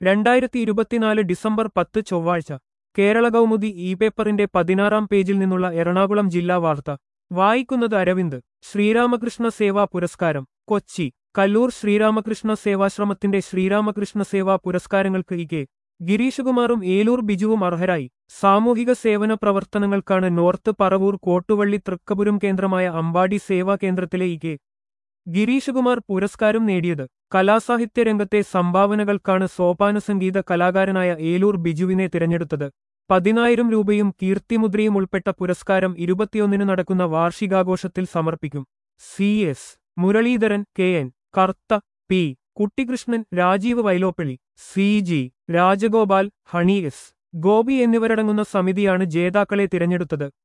രണ്ടായിരത്തി ഇരുപത്തിനാല് ഡിസംബർ പത്ത് ചൊവ്വാഴ്ച കേരള കൗമുദി ഇ പേപ്പറിന്റെ പതിനാറാം പേജിൽ നിന്നുള്ള എറണാകുളം ജില്ലാ വാർത്ത വായിക്കുന്നത് അരവിന്ദ് ശ്രീരാമകൃഷ്ണ സേവാ പുരസ്കാരം കൊച്ചി കല്ലൂർ ശ്രീരാമകൃഷ്ണ സേവാശ്രമത്തിന്റെ ശ്രീരാമകൃഷ്ണ സേവാ പുരസ്കാരങ്ങൾക്ക് ഇ കെ ഗിരീഷുകുമാറും ഏലൂർ ബിജുവും അർഹരായി സാമൂഹിക സേവന പ്രവർത്തനങ്ങൾക്കാണ് നോർത്ത് പറവൂർ കോട്ടുവള്ളി തൃക്കപുരം കേന്ദ്രമായ അമ്പാടി സേവാ കേന്ദ്രത്തിലെ ഇ കെ ഗിരീഷുകുമാർ പുരസ്കാരം നേടിയത് കലാസാഹിത്യ രംഗത്തെ സംഭാവനകൾക്കാണ് സോപാന സംഗീത കലാകാരനായ ഏലൂർ ബിജുവിനെ തിരഞ്ഞെടുത്തത് പതിനായിരം രൂപയും കീർത്തിമുദ്രയും ഉൾപ്പെട്ട പുരസ്കാരം ഇരുപത്തിയൊന്നിന് നടക്കുന്ന വാർഷികാഘോഷത്തിൽ സമർപ്പിക്കും C S Muraleedharan K N Kartha P Kuttikrishnan Rajeev Vyloppilly C G Rajagopal Honey S Gopi എന്നിവരടങ്ങുന്ന സമിതിയാണ് ജേതാക്കളെ തിരഞ്ഞെടുത്തത്